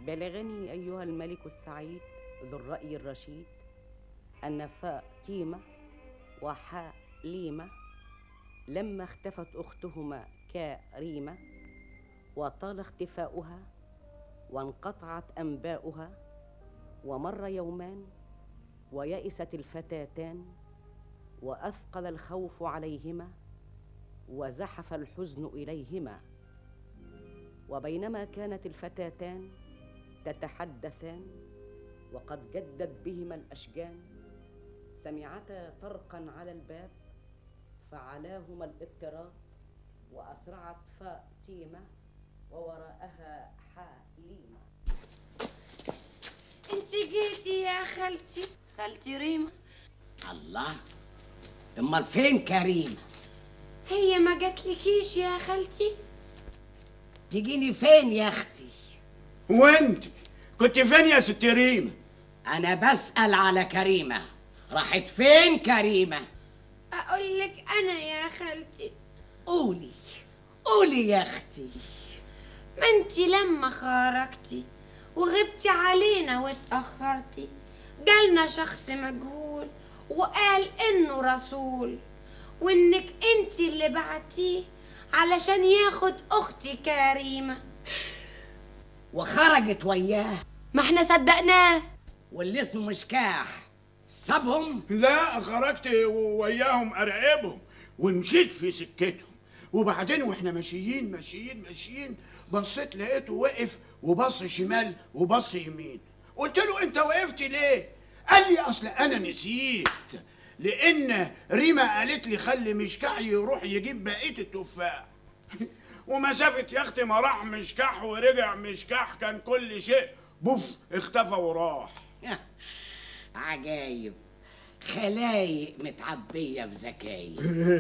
بلغني أيها الملك السعيد ذو الرأي الرشيد أن فاطمة وحليمة لما اختفت أختهما كريمة وطال اختفاؤها وانقطعت أنباؤها ومر يومان ويئست الفتاتان وأثقل الخوف عليهما وزحف الحزن إليهما وبينما كانت الفتاتان تتحدثان وقد جدت بهما الاشجان سمعتا طرقا على الباب فعلاهما الاضطراب واسرعت فاطمه ووراءها حليمه انت جيتي يا خالتي خالتي ريما الله امال فين كريمه هي ما جاتلكيش يا خالتي تجيني فين يا اختي وانت كنت فين يا ست ريما انا بسال على كريمه راحت فين كريمه اقول لك انا يا خالتي قولي قولي يا اختي ما انت لما خرجتي وغبتي علينا واتاخرتي جالنا شخص مجهول وقال انه رسول وانك انت اللي بعتيه علشان ياخد اختي كريمه وخرجت وياه ما احنا صدقناه واللي اسمه مشكاح سابهم لا خرجت وياهم اراقبهم ومشيت في سكتهم وبعدين واحنا ماشيين ماشيين ماشيين بصيت لقيته وقف وبص شمال وبص يمين قلت له انت وقفت ليه قال لي اصل انا نسيت لان ريما قالت لي خلي مشكاح يروح يجيب بقيه التفاح ومسافه يا اختي ما راح مشكاح ورجع مشكاح كان كل شيء بوف اختفى وراح عجايب خلايق متعبية في ذكايا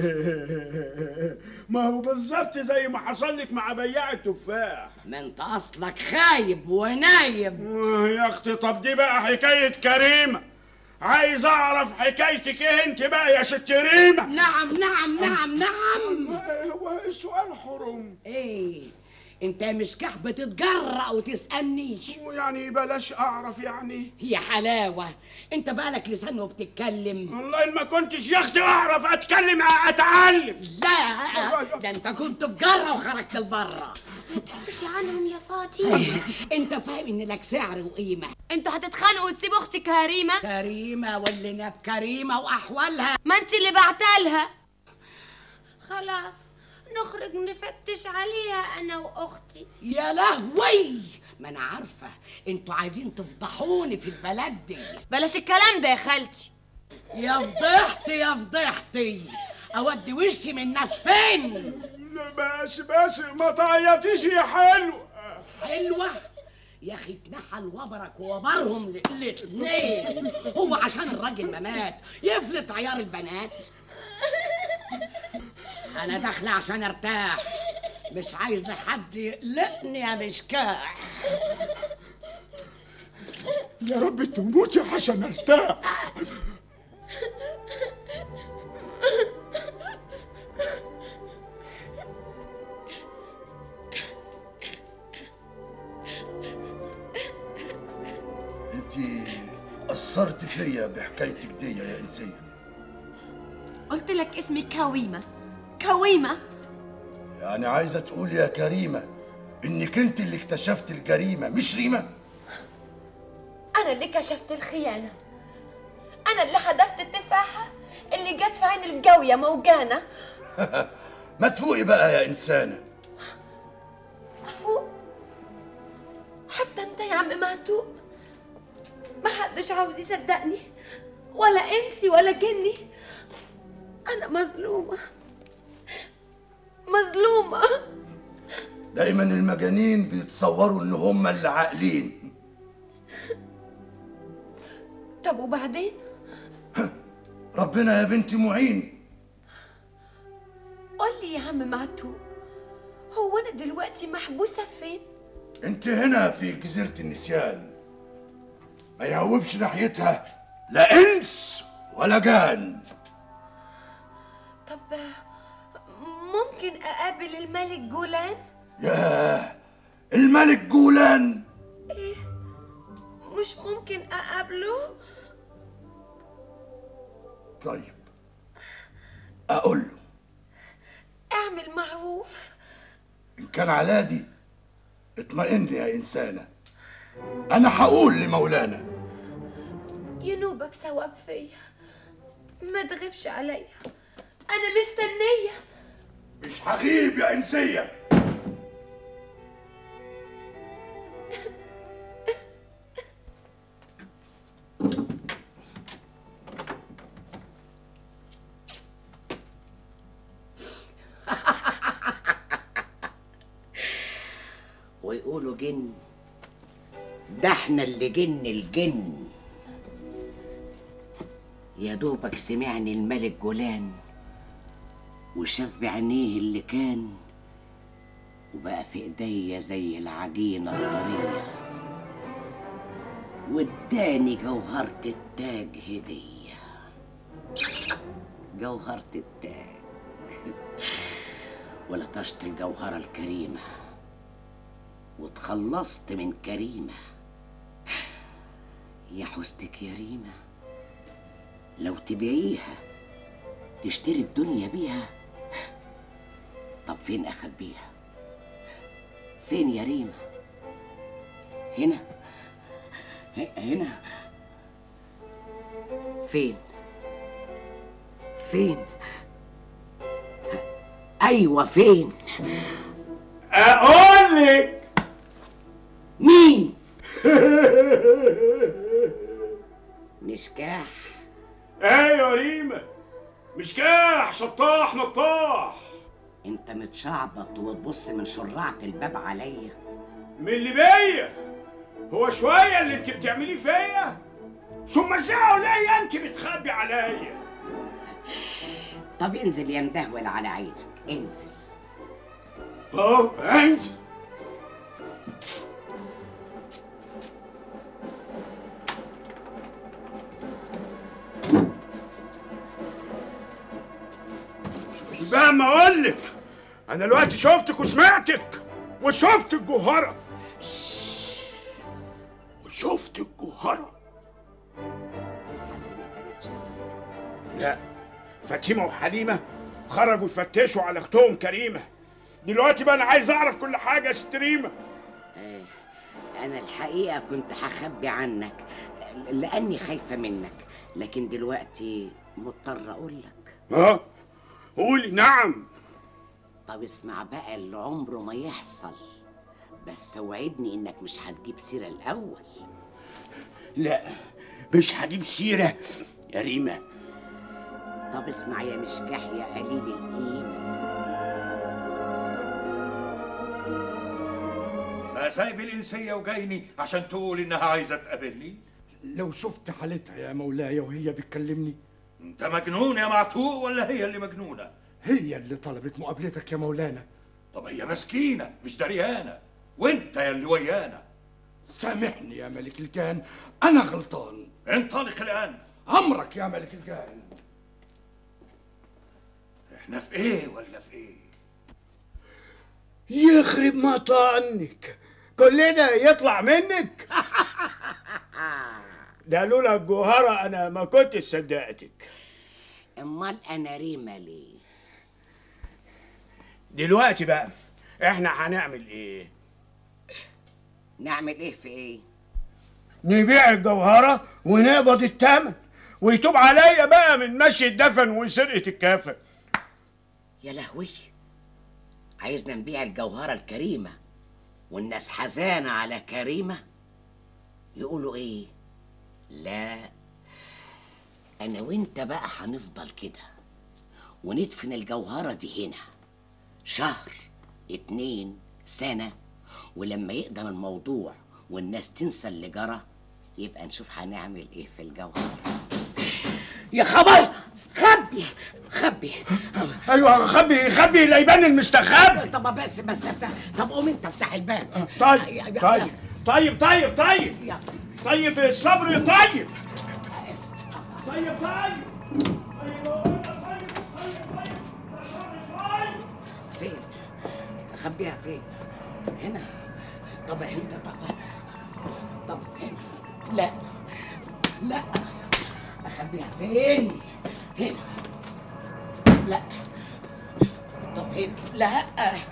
ما هو بالظبط زي ما حصل لك مع بياع التفاح ما انت اصلك خايب ونايب يا اختي طب دي بقى حكاية كريمة عايز اعرف حكايتك ايه انت بقى يا ست ريمة نعم نعم نعم نعم هو السؤال حرم ايه انت مشكح بتتجرأ وتسألني يعني بلاش اعرف يعني هي حلاوة انت بالك لسان وبتتكلم والله ان ما كنتش يا اختي اعرف اتكلم اتعلم لا ده انت كنت في جرة وخرجت لبره تحكيش عنهم يا فاطمه انت فاهم ان لك سعر وقيمة انتوا هتتخانقوا وتسيبوا اختي كريمه كريمة واللي ناب كريمة واحوالها ما انت اللي بعتالها خلاص نخرج نفتش عليها انا واختي يا لهوي ما انا عارفة انتوا عايزين تفضحوني في البلد دي بلاش الكلام ده يا خالتي يا فضحتي يا فضحتي اودي وشي من الناس فين لا بس بس ما تعيطيش يا حلو حلوة يا اخي اتنحل وبرك وبرهم الاتنين هو عشان الراجل ما مات يفلت عيار البنات انا داخله عشان ارتاح مش عايزه حد يقلقني يا مشكاح يا رب تموتي عشان ارتاح انت اثرت فيا بحكايتك دي يا انسيه قلت لك اسمي كويمه كويمه يعني عايزه تقول يا كريمه انك انت اللي اكتشفت الجريمه مش ريمه انا اللي كشفت الخيانه انا اللي حدفت التفاحه اللي جت في عين الجويه موجانه ما تفوقي بقى يا انسانه افوق حتى انت يا عم معتوق ما حدش عاوز يصدقني ولا انسي ولا جني انا مظلومه مظلومه دايما المجانين بيتصوروا ان هم اللي عاقلين طب وبعدين ربنا يا بنتي معين قول لي يا عم معتوق هو انا دلوقتي محبوسه فين انت هنا في جزيره النسيان ما يهوبش ناحيتها لا انس ولا جان طب ممكن اقابل الملك جولان ياه الملك جولان ايه ممكن اقابله طيب اقول له اعمل معروف ان كان على دي اطمئن يا انسانه انا هقول لمولانا ينوبك ثواب فيا ما تغيبش عليا انا مستنيه مش هغيب يا انسيه ويقولوا جن ده احنا اللي جن الجن يا دوبك سمعني الملك جولان وشاف بعينيه اللي كان وبقى في ايديا زي العجينة الطرية واداني جوهرة التاج هدية جوهرة التاج ولطشت الجوهرة الكريمة واتخلصت من كريمة يا حسنك يا ريمة لو تبيعيها تشتري الدنيا بيها طب فين أخبيها فين يا ريمة هنا ه- هنا فين فين أيوة فين اقول لك مين مشكاح ايوه ريمه مشكاح شطاح نطاح انت متشعبط وتبص من شرعة الباب عليا من اللي بيا هو شويه اللي انت بتعمليه فيا ثم ازاي ليا انت بتخبي عليا طب انزل يا مدهول على عينك انزل اه انزل شوفي بقى ما اقول لك انا دلوقتي شفتك وسمعتك وشفت الجوهره وشفت الجوهره لا فاطمه وحليمه خرجوا يفتشوا على اختهم كريمه دلوقتي بقى انا عايز اعرف كل حاجه يا ست ريمه آه، انا الحقيقة كنت هخبي عنك لاني خايفة منك لكن دلوقتي مضطر اقول لك ها قولي نعم طب اسمع بقى اللي عمره ما يحصل بس وعدني انك مش هتجيب سيرة الاول لا مش هجيب سيره يا ريمه طب اسمع يا مشكاح يا قليل القيمة بقى سايب الإنسية وجايني عشان تقول إنها عايزة تقابلني لو شفت حالتها يا مولاي وهي بتكلمني أنت مجنون يا معتوق ولا هي اللي مجنونة؟ هي اللي طلبت مقابلتك يا مولانا طب هي مسكينة مش دريانة وأنت يا اللي ويانا سامحني يا ملك الجان انا غلطان انطلق الآن امرك يا ملك الجان إحنا في إيه ولا في إيه؟ يخرب ما طعنك كل ده يطلع منك ده لولا الجوهرة أنا ما كنت صدقتك امال انا ريمة ليه دلوقتي بقى احنا هنعمل ايه نعمل ايه في ايه نبيع الجوهرة ونقبض الثمن ويتوب عليا بقى من مشي الدفن وسرقة الكافن يا لهوي عايزنا نبيع الجوهرة الكريمة والناس حزانة على كريمة يقولوا ايه لا انا وانت بقى هنفضل كده وندفن الجوهرة دي هنا شهر اتنين سنة ولما يقدم الموضوع والناس تنسى اللي جرى يبقى نشوف هنعمل ايه في الجوهرة يا خبر خبي خبي ايوه خبي خبي لا يبان المستخبي طب بس بس افتح طب قوم انت افتح الباب طيب طيب طيب طيب طيب يلا. طيب الصبر طيب طيب طيب طيب طيب طيب طيب طيب فين اخبيها فين هنا طب انت طب طب هنا لا لا اخبيها فين هنا لا طب هنا لا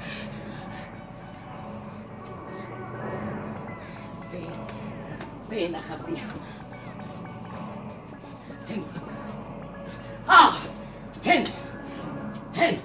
فين فين اخبيها هنا اه هنا هنا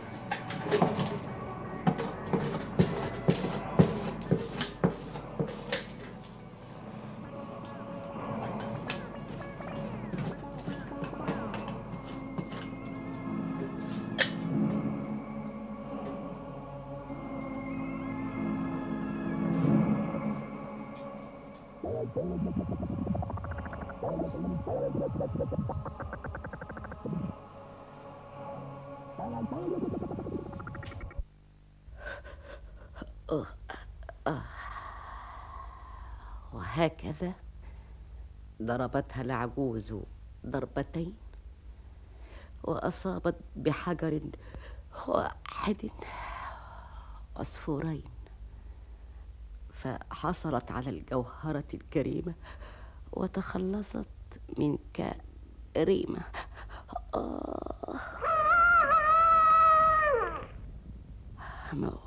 وهكذا ضربتها العجوز ضربتين وأصابت بحجر واحد عصفورين فحصلت على الجوهرة الكريمة وتخلصت من كريمة آه. موت